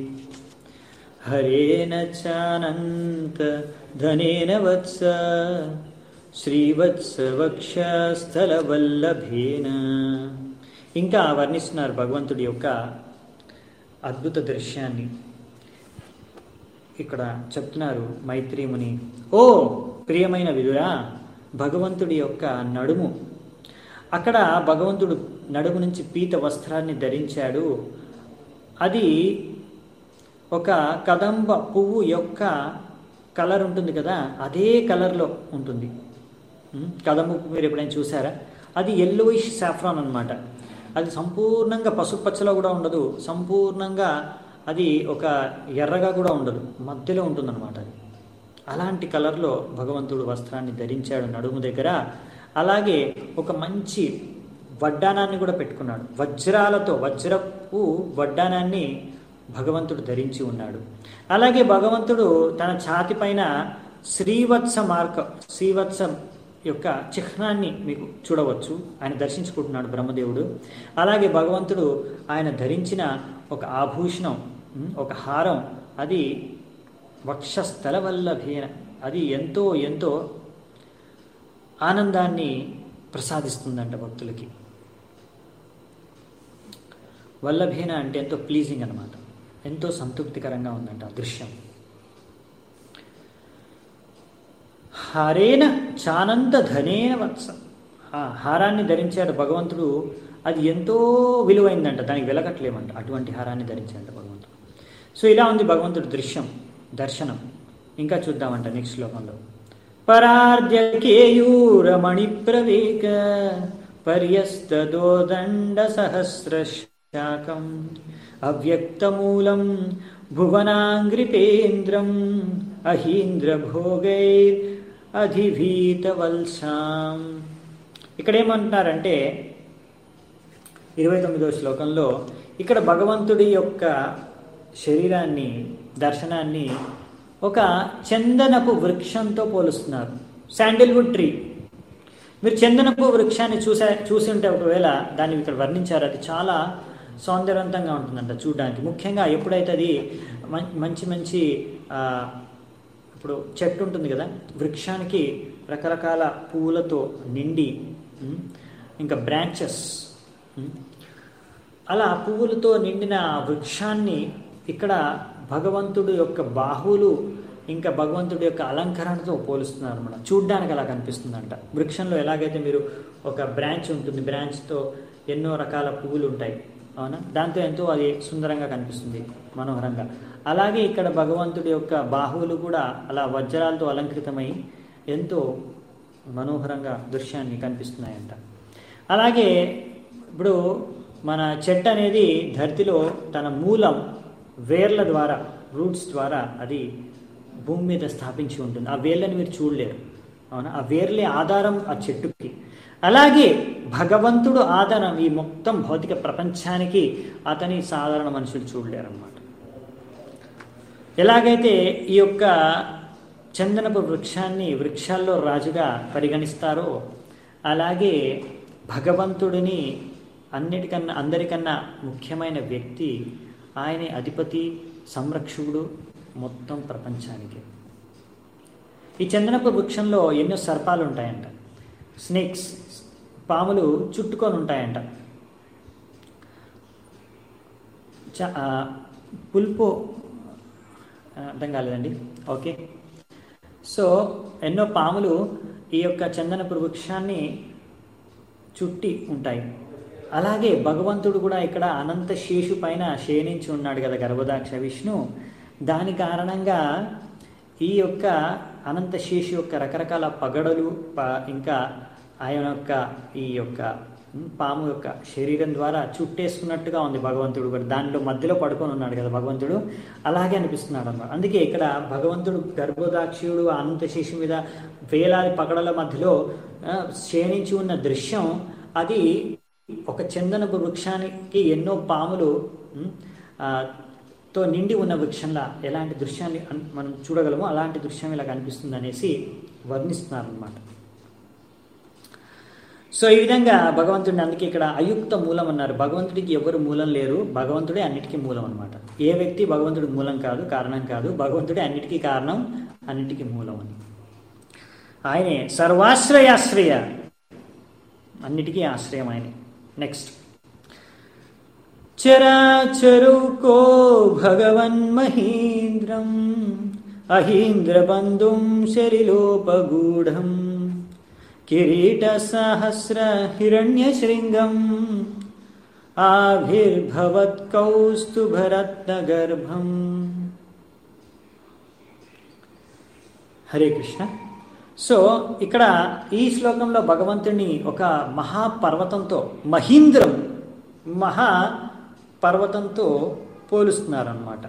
హరేణ చానంత ధనేన వత్స శ్రీవత్స వక్షస్థలవల్లభేన ఇంకా వర్ణిస్తున్నారు భగవంతుడి యొక్క అద్భుత దృశ్యాన్ని ఇక్కడ చెప్తున్నారు మైత్రీముని ఓ ప్రియమైన విదురా భగవంతుడి యొక్క నడుము అక్కడ భగవంతుడు నడుము నుంచి పీత వస్త్రాన్ని ధరించాడు అది ఒక కదంబ పువ్వు యొక్క కలర్ ఉంటుంది కదా అదే కలర్లో ఉంటుంది ఉమ్, కదంబ పువ్వు మీరు ఎప్పుడైనా చూసారా అది ఎల్లోయిష్ సాఫ్రాన్ అనమాట అది సంపూర్ణంగా పసుపచ్చలో కూడా ఉండదు సంపూర్ణంగా అది ఒక ఎర్రగా కూడా ఉండదు మధ్యలో ఉంటుందన్నమాట అది అలాంటి కలర్లో భగవంతుడు వస్త్రాన్ని ధరించాడు నడుము దగ్గర అలాగే ఒక మంచి వడ్డానాన్ని కూడా పెట్టుకున్నాడు వజ్రాలతో వజ్రపు వడ్డానాన్ని భగవంతుడు ధరించి ఉన్నాడు అలాగే భగవంతుడు తన ఛాతి పైన శ్రీవత్స మార్క శ్రీవత్స యొక్క చిహ్నాన్ని మీకు చూడవచ్చు ఆయన దర్శించుకుంటున్నాడు బ్రహ్మదేవుడు అలాగే భగవంతుడు ఆయన ధరించిన ఒక ఆభూషణం ఉమ్, ఒక హారం అది వక్షస్థల వల్లభేన అది ఎంతో ఎంతో ఆనందాన్ని ప్రసాదిస్తుందంట భక్తులకి వల్లభేన అంటే ఎంతో ప్లీజింగ్ అనమాట ఎంతో సంతృప్తికరంగా ఉందంట ఆ దృశ్యం హారేన చానంత ధనేన వత్స ఆ హారాన్ని ధరించాడు భగవంతుడు అది ఎంతో విలువైందంట దానికి వెలకట్లేమంట అటువంటి హారాన్ని ధరించాడు భగవంతుడు సో ఇలా ఉంది భగవంతుడు దృశ్యం దర్శనం ఇంకా చూద్దామంట నెక్స్ట్ శ్లోకంలో పరార్ధ్య కేయూరమణి ప్రవేక పర్యస్తదోదండ సహస్రశాకం అవ్యక్తమూలం భువనాంగ్రిపేంద్రం అహీంద్ర భోగైర్ అధిభీతవల్సాం ఇక్కడ ఏమంటున్నారంటే ఇరవై తొమ్మిదవ శ్లోకంలో ఇక్కడ భగవంతుడి యొక్క శరీరాన్ని దర్శనాన్ని ఒక చందనపు వృక్షంతో పోలుస్తున్నారు శాండిల్వుడ్ ట్రీ మీరు చందనపు వృక్షాన్ని చూసా చూసి ఉంటే ఒకవేళ దాన్ని ఇక్కడ వర్ణించారు అది చాలా సౌందర్యవంతంగా ఉంటుందంట చూడడానికి ముఖ్యంగా ఎప్పుడైతే అది మం- మంచి మంచి ఆ, ఇప్పుడు చెట్టు ఉంటుంది కదా వృక్షానికి రకరకాల పువ్వులతో నిండి ఉమ్, ఇంకా బ్రాంచెస్ అలా పువ్వులతో నిండిన ఆ వృక్షాన్ని ఇక్కడ భగవంతుడు యొక్క బాహువులు ఇంకా భగవంతుడి యొక్క అలంకరణతో పోలుస్తున్నారు అనమాట చూడ్డానికి అలా కనిపిస్తుందంట వృక్షంలో ఎలాగైతే మీరు ఒక బ్రాంచ్ ఉంటుంది బ్రాంచ్తో ఎన్నో రకాల పువ్వులు ఉంటాయి అవునా దాంతో ఎంతో అది సుందరంగా కనిపిస్తుంది మనోహరంగా అలాగే ఇక్కడ భగవంతుడి యొక్క బాహువులు కూడా అలా వజ్రాలతో అలంకృతమై ఎంతో మనోహరంగా దృశ్యాన్ని కనిపిస్తున్నాయంట అలాగే ఇప్పుడు మన చెట్టు అనేది ధరతిలో తన మూలం వేర్ల ద్వారా రూట్స్ ద్వారా అది భూమి మీద స్థాపించి ఉంటుంది ఆ వేర్లను మీరు చూడలేరు అవునా ఆ వేర్లే ఆధారం ఆ చెట్టుకి అలాగే భగవంతుడు ఆధారం ఈ మొత్తం భౌతిక ప్రపంచానికి అతని సాధారణ మనుషులు చూడలేరు అన్నమాట ఎలాగైతే ఈ యొక్క చందనపు వృక్షాన్ని వృక్షాల్లో రాజుగా పరిగణిస్తారో అలాగే భగవంతుడిని అన్నిటికన్నా అందరికన్నా ముఖ్యమైన వ్యక్తి ఆయనే అధిపతి సంరక్షకుడు మొత్తం ప్రపంచానికి ఈ చందనపు వృక్షంలో ఎన్నో సర్పాలు ఉంటాయంట స్నేక్స్ పాములు చుట్టుకొని ఉంటాయంట చ- ఆ, పుల్పు ఆ, అర్థం కాలేదండి ఓకే సో ఎన్నో పాములు ఈ యొక్క చందనపు వృక్షాన్ని చుట్టి ఉంటాయి అలాగే భగవంతుడు కూడా ఇక్కడ అనంత శేషు పైన శయనించి ఉన్నాడు కదా గర్భదాక్ష విష్ణు దాని కారణంగా ఈ యొక్క అనంత శేషు యొక్క రకరకాల పగడలు ప- ఇంకా ఆయన యొక్క ఈ యొక్క ఉమ్, పాము యొక్క శరీరం ద్వారా చుట్టేసుకున్నట్టుగా ఉంది భగవంతుడు కూడా దానిలో మధ్యలో పడుకొని ఉన్నాడు కదా భగవంతుడు అలాగే అనిపిస్తున్నాడు అన్నమాట అందుకే ఇక్కడ భగవంతుడు గర్భోదాక్షియుడు ఆ అనంత శేషు మీద వేలాది పగడల మధ్యలో ఆ, శయనించి ఉన్న దృశ్యం అది ఒక చందనపు వృక్షానికి ఎన్నో పాములు ఉమ్, ఆ, తో నిండి ఉన్న వృక్షంలా ఎలాంటి దృశ్యాన్ని అన్- మనం చూడగలమో అలాంటి దృశ్యం ఇలా కనిపిస్తుంది అనేసి వర్ణిస్తున్నారు అనమాట సో ఈ విధంగా భగవంతుడిని అందుకే ఇక్కడ అయుక్త మూలం అన్నారు భగవంతుడికి ఎవరు మూలం లేరు భగవంతుడే అన్నిటికీ మూలం అనమాట ఏ వ్యక్తి భగవంతుడికి మూలం కాదు కారణం కాదు భగవంతుడే అన్నిటికీ కారణం అన్నిటికీ మూలం అని ఆయనే సర్వాశ్రయాశ్రయ అన్నిటికీ ఆశ్రయం ఆయనే నెక్స్ట్ చరాచరుకో భగవన్మహీంద్రం అహీంద్రబంధుం శరిలోపగూఢం కిరీటసహస్ర హిరణ్యశృంగం ఆవిర్భవత్ కౌస్తుభరత్నగర్భం హరే కృష్ణ సో ఇక్కడ ఈ శ్లోకంలో భగవంతుని ఒక మహాపర్వతంతో మహీంద్రం మహా పర్వతంతో పోలుస్తున్నారన్నమాట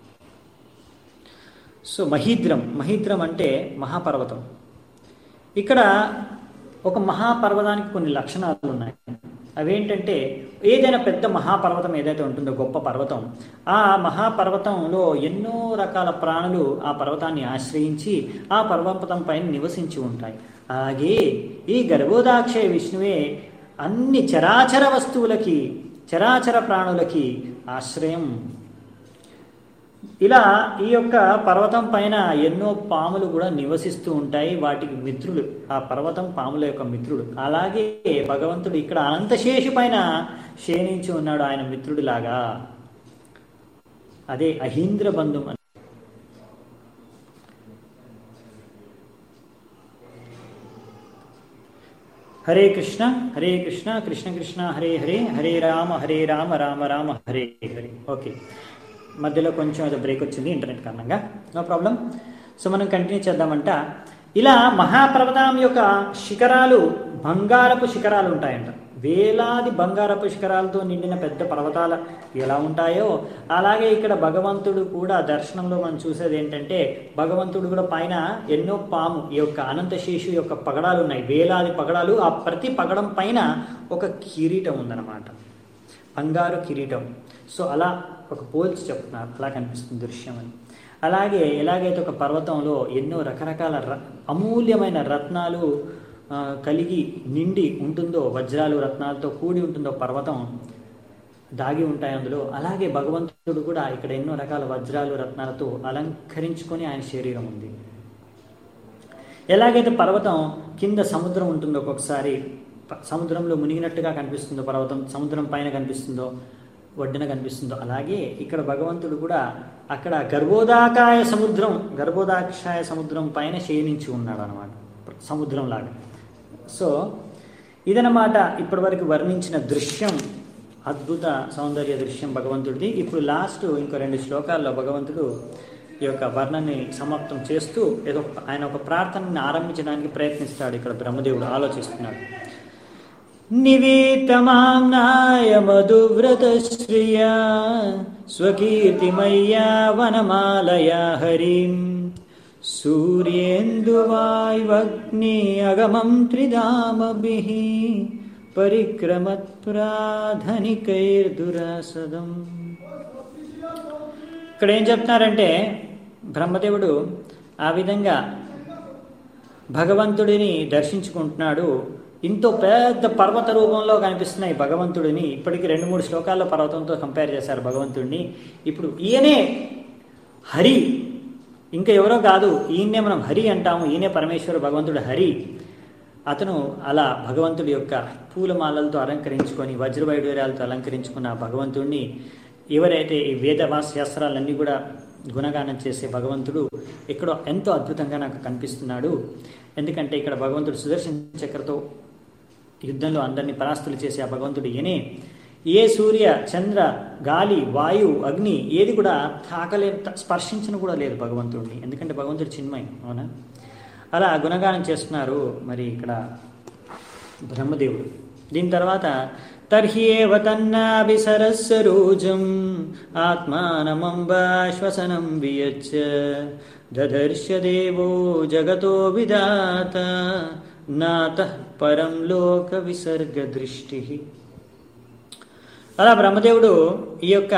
సో మహీద్రం మహీద్రం అంటే మహాపర్వతం ఇక్కడ ఒక మహాపర్వతానికి కొన్ని లక్షణాలు ఉన్నాయి అవేంటంటే ఏదైనా పెద్ద మహాపర్వతం ఏదైతే ఉంటుందో గొప్ప పర్వతం ఆ మహాపర్వతంలో ఎన్నో రకాల ప్రాణులు ఆ పర్వతాన్ని ఆశ్రయించి ఆ పర్వతం పైన నివసించి ఉంటాయి అలాగే ఈ గర్భోదాక్షయ విష్ణువే అన్ని చరాచర వస్తువులకి చరాచర ప్రాణులకి ఆశ్రయం ఇలా ఈ యొక్క పర్వతం పైన ఎన్నో పాములు కూడా నివసిస్తూ ఉంటాయి వాటికి మిత్రులు ఆ పర్వతం పాముల యొక్క మిత్రుడు అలాగే భగవంతుడు ఇక్కడ అనంతశేషు పైన శయనించి ఉన్నాడు ఆయన మిత్రుడిలాగా అదే అహీంద్ర బంధు అని హరే కృష్ణ హరే కృష్ణ కృష్ణ కృష్ణ హరే హరే హరే రామ హరే రామ రామ రామ హరే హరే ఓకే మధ్యలో కొంచెం ఏదో బ్రేక్ వచ్చింది ఇంటర్నెట్ కారణంగా నో ప్రాబ్లం సో మనం కంటిన్యూ చేద్దామంట ఇలా మహాపర్వతం యొక్క శిఖరాలు బంగారపు శిఖరాలు ఉంటాయంట వేలాది బంగారపు శిఖరాలతో నిండిన పెద్ద పర్వతాల ఎలా ఉంటాయో అలాగే ఇక్కడ భగవంతుడు కూడా దర్శనంలో మనం చూసేది ఏంటంటే భగవంతుడు కూడా పైన ఎన్నో పాము ఈ యొక్క అనంతశేషు యొక్క పగడాలు ఉన్నాయి వేలాది పగడాలు ఆ ప్రతి పగడం పైన ఒక కిరీటం ఉందన్నమాట బంగారు కిరీటం సో అలా ఒక పోల్చి చెప్తున్నారు అలా కనిపిస్తుంది దృశ్యం అని అలాగే ఎలాగైతే ఒక పర్వతంలో ఎన్నో రకరకాల ర అమూల్యమైన రత్నాలు ఆ, కలిగి నిండి ఉంటుందో వజ్రాలు రత్నాలతో కూడి ఉంటుందో పర్వతం దాగి ఉంటాయి అందులో అలాగే భగవంతుడు కూడా ఇక్కడ ఎన్నో రకాల వజ్రాలు రత్నాలతో అలంకరించుకొని ఆయన శరీరం ఉంది ఎలాగైతే పర్వతం కింద సముద్రం ఉంటుందో ఒక్కొక్కసారి ప- సముద్రంలో మునిగినట్టుగా కనిపిస్తుందో పర్వతం సముద్రం పైన కనిపిస్తుందో ఒడ్డున కనిపిస్తుందో అలాగే ఇక్కడ భగవంతుడు కూడా అక్కడ గర్భోదాకాయ సముద్రం గర్భోదాక్షాయ సముద్రం పైన శయనించి ఉన్నాడు అనమాట సముద్రం లాగా సో ఇదనమాట ఇప్పటివరకు వర్ణించిన దృశ్యం అద్భుత సౌందర్య దృశ్యం భగవంతుడిది ఇప్పుడు లాస్ట్ ఇంకో రెండు శ్లోకాల్లో భగవంతుడు ఈ యొక్క వర్ణని సమాప్తం చేస్తూ ఏదో ఒక- ఆయన ఒక ప్రార్థనని ఆరంభించడానికి ప్రయత్నిస్తాడు ఇక్కడ బ్రహ్మదేవుడు ఆలోచిస్తున్నాడు నివేతమాంనాయ మధువ్రతశ్రియా స్వకీర్తిమయ్యా వనమాలయా హరిం సూర్యేందువాయువగ్ని అగమం త్రిధామభిః పరిక్రమత్ప్రాధనికైర్దురాసదం ఇక్కడ ఏం చెప్తున్నారంటే బ్రహ్మదేవుడు ఆ విధంగా భగవంతుడిని దర్శించుకుంటున్నాడు ఇంతో పెద్ద పర్వత రూపంలో కనిపిస్తున్నాయి భగవంతుడిని ఇప్పటికి రెండు మూడు శ్లోకాల్లో పర్వతంతో కంపేర్ చేశారు భగవంతుడిని ఇప్పుడు ఈయనే హరి ఇంకా ఎవరో కాదు ఈయన్నే మనం హరి అంటాము ఈయనే పరమేశ్వర భగవంతుడు హరి అతను అలా భగవంతుడి యొక్క పూలమాలలతో అలంకరించుకొని వజ్రవైడూర్యాలతో అలంకరించుకున్న ఆ భగవంతుడిని ఎవరైతే ఈ వేద శాస్త్రాలన్నీ కూడా గుణగానం చేసే భగవంతుడు ఎక్కడో ఎంతో అద్భుతంగా నాకు కనిపిస్తున్నాడు ఎందుకంటే ఇక్కడ భగవంతుడు సుదర్శన చక్రతో యుద్ధంలో అందరినీ పరాస్తులు చేసే ఆ భగవంతుడు ఈయనే ఏ సూర్య చంద్ర గాలి వాయు అగ్ని ఏది కూడా తాకలే స్పర్శించను కూడా లేదు భగవంతుడిని ఎందుకంటే భగవంతుడు చిన్మయం అవునా అలా గుణగానం చేస్తున్నారు మరి ఇక్కడ బ్రహ్మదేవుడు దీని తర్వాత తర్హ్యేవ తన్నాభిసరస్సరోజం ఆత్మానమంబాశ్వసనం వియచ్చ దదర్శ దేవో జగతో విధాత నాత పరం లోక విసర్గ దృష్టి అలా బ్రహ్మదేవుడు ఈ యొక్క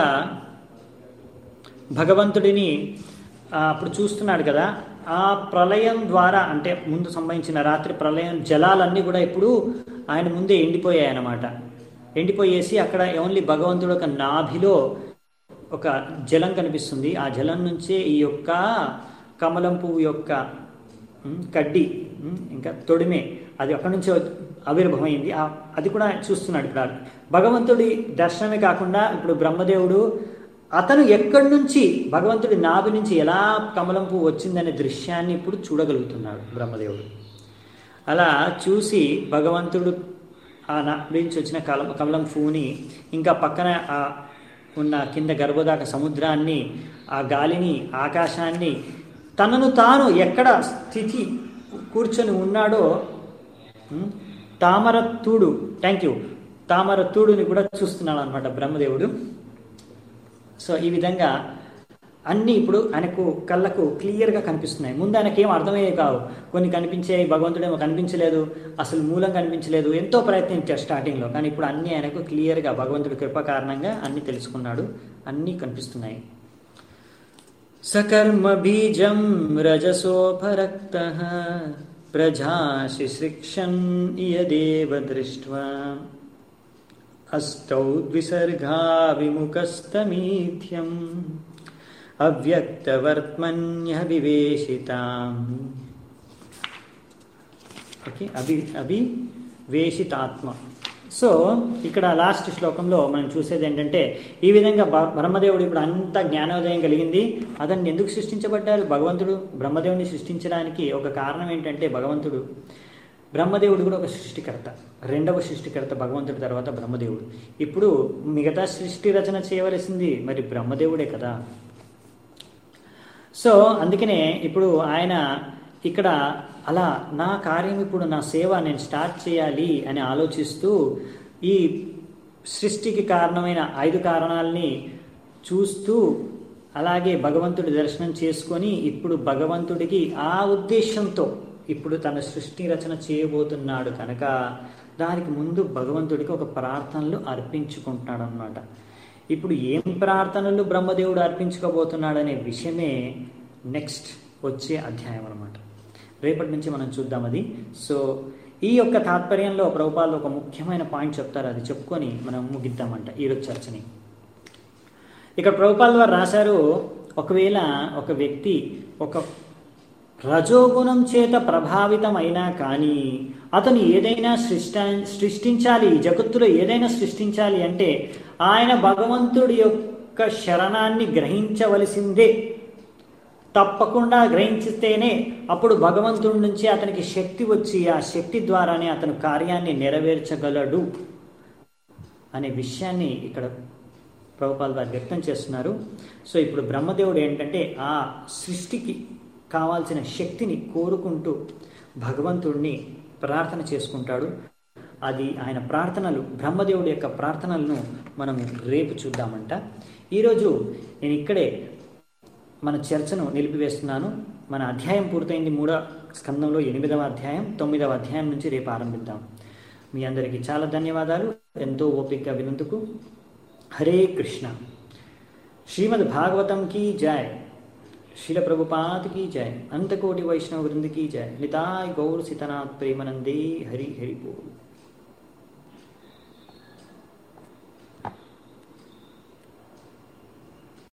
భగవంతుడిని ఆ, అప్పుడు చూస్తున్నాడు కదా ఆ ప్రళయం ద్వారా అంటే ముందు సంభవించిన రాత్రి ప్రళయం జలాలన్నీ కూడా ఇప్పుడు ఆయన ముందే ఎండిపోయాయి అన్నమాట ఎండిపోయేసి అక్కడ ఓన్లీ భగవంతుడు ఒక నాభిలో ఒక జలం కనిపిస్తుంది ఆ జలం నుంచే ఈ యొక్క కమలం పువ్వు యొక్క ఉమ్, కడ్డి ఉమ్, ఇంకా తొడిమే అది అక్కడి నుంచి ఆవిర్భవమైంది ఆ- అది కూడా చూస్తున్నాడు ఇప్పుడు ఆ భగవంతుడి దర్శనమే కాకుండా ఇప్పుడు బ్రహ్మదేవుడు అతను ఎక్కడి నుంచి భగవంతుడి నాభి నుంచి ఎలా కమలం పువ్వు వచ్చిందనే దృశ్యాన్ని ఇప్పుడు చూడగలుగుతున్నాడు బ్రహ్మదేవుడు అలా చూసి భగవంతుడు ఆ నాటి నుంచి వచ్చిన కలం కమలం పువ్వుని ఇంకా పక్కన ఆ ఉన్న కింద గర్భదాక సముద్రాన్ని ఆ గాలిని ఆకాశాన్ని తనను తాను ఎక్కడ స్థితి కూర్చొని ఉన్నాడో ఉమ్, తామరతూడు థ్యాంక్ యూ తామరతూడుని కూడా చూస్తున్నాడు అనమాట బ్రహ్మదేవుడు సో ఈ విధంగా అన్నీ ఇప్పుడు ఆయనకు కళ్ళకు క్లియర్గా కనిపిస్తున్నాయి ముందు ఆయనకి ఏం అర్థమయ్యే కావు కొన్ని కనిపించాయి భగవంతుడేమో కనిపించలేదు అసలు మూలం కనిపించలేదు ఎంతో ప్రయత్నించారు స్టార్టింగ్లో కానీ ఇప్పుడు అన్నీ ఆయనకు క్లియర్గా భగవంతుడి కృప కారణంగా అన్నీ తెలుసుకున్నాడు అన్నీ కనిపిస్తున్నాయి సకర్మ బీజం రజసోపరక్త ప్రజాశి శిక్షన్ ఇయదేవ దృష్ట్వా అష్టౌ ద్విసర్గా విముఖస్తమీథ్యం అవ్యక్తవర్త్మన్య వివేషితాం ఓకే అభి అభివేషితాత్మ సో ఇక్కడ లాస్ట్ శ్లోకంలో మనం చూసేది ఏంటంటే ఈ విధంగా బ- బ్రహ్మదేవుడు ఇప్పుడు అంత జ్ఞానోదయం కలిగింది అతన్ని ఎందుకు సృష్టించబడ్డారు భగవంతుడు బ్రహ్మదేవుని సృష్టించడానికి ఒక కారణం ఏంటంటే భగవంతుడు బ్రహ్మదేవుడు కూడా ఒక సృష్టికర్త రెండవ సృష్టికర్త భగవంతుడి తర్వాత బ్రహ్మదేవుడు ఇప్పుడు మిగతా సృష్టి రచన చేయవలసింది మరి బ్రహ్మదేవుడే కదా సో అందుకనే ఇప్పుడు ఆయన ఇక్కడ అలా నా కార్యం ఇప్పుడు నా సేవ నేను స్టార్ట్ చేయాలి అని ఆలోచిస్తూ ఈ సృష్టికి కారణమైన ఐదు కారణాలని చూస్తూ అలాగే భగవంతుడి దర్శనం చేసుకొని ఇప్పుడు భగవంతుడికి ఆ ఉద్దేశంతో ఇప్పుడు తన సృష్టి రచన చేయబోతున్నాడు కనుక దానికి ముందు భగవంతుడికి ఒక ప్రార్థనలు అర్పించుకుంటున్నాడు అనమాట ఇప్పుడు ఏం ప్రార్థనలు బ్రహ్మదేవుడు అర్పించుకోబోతున్నాడు అనే విషయమే నెక్స్ట్ వచ్చే అధ్యాయం అనమాట రేపటి నుంచి మనం చూద్దాం అది సో ఈ యొక్క తాత్పర్యంలో ప్రభుపాలు ఒక ముఖ్యమైన పాయింట్ చెప్తారు అది చెప్పుకొని మనం ముగిద్దామంట ఈరోజు చర్చని ఇక్కడ ప్రభుపాల్ వారు రాశారు ఒకవేళ ఒక వ్యక్తి ఒక రజోగుణం చేత ప్రభావితం అయినా కానీ అతను ఏదైనా సృష్ట సృష్టించాలి ఈ జగత్తులో ఏదైనా సృష్టించాలి అంటే ఆయన భగవంతుడి యొక్క శరణాన్ని గ్రహించవలసిందే తప్పకుండా గ్రహించితేనే అప్పుడు భగవంతుడి నుంచి అతనికి శక్తి వచ్చి ఆ శక్తి ద్వారానే అతను కార్యాన్ని నెరవేర్చగలడు అనే విషయాన్ని ఇక్కడ ప్రభుపాల్ వారు వ్యక్తం చేస్తున్నారు సో ఇప్పుడు బ్రహ్మదేవుడు ఏంటంటే ఆ సృష్టికి కావాల్సిన శక్తిని కోరుకుంటూ భగవంతుడిని ప్రార్థన చేసుకుంటాడు అది ఆయన ప్రార్థనలు బ్రహ్మదేవుడి యొక్క ప్రార్థనలను మనం రేపు చూద్దామంట ఈరోజు నేను ఇక్కడే మన చర్చను నిలిపివేస్తున్నాను మన అధ్యాయం పూర్తయింది మూడో స్కందంలో ఎనిమిదవ అధ్యాయం తొమ్మిదవ అధ్యాయం నుంచి రేపు ఆరంభిద్దాం మీ అందరికీ చాలా ధన్యవాదాలు ఎంతో ఓపికగా వినందుకు హరే కృష్ణ శ్రీమద్ భాగవతం की जय शिल प्रभुपाद की जय अंतकोटि वैष्णव वृंद की जय निताय गौर सीतनाथ प्रेमानंदे हरि हरि बोल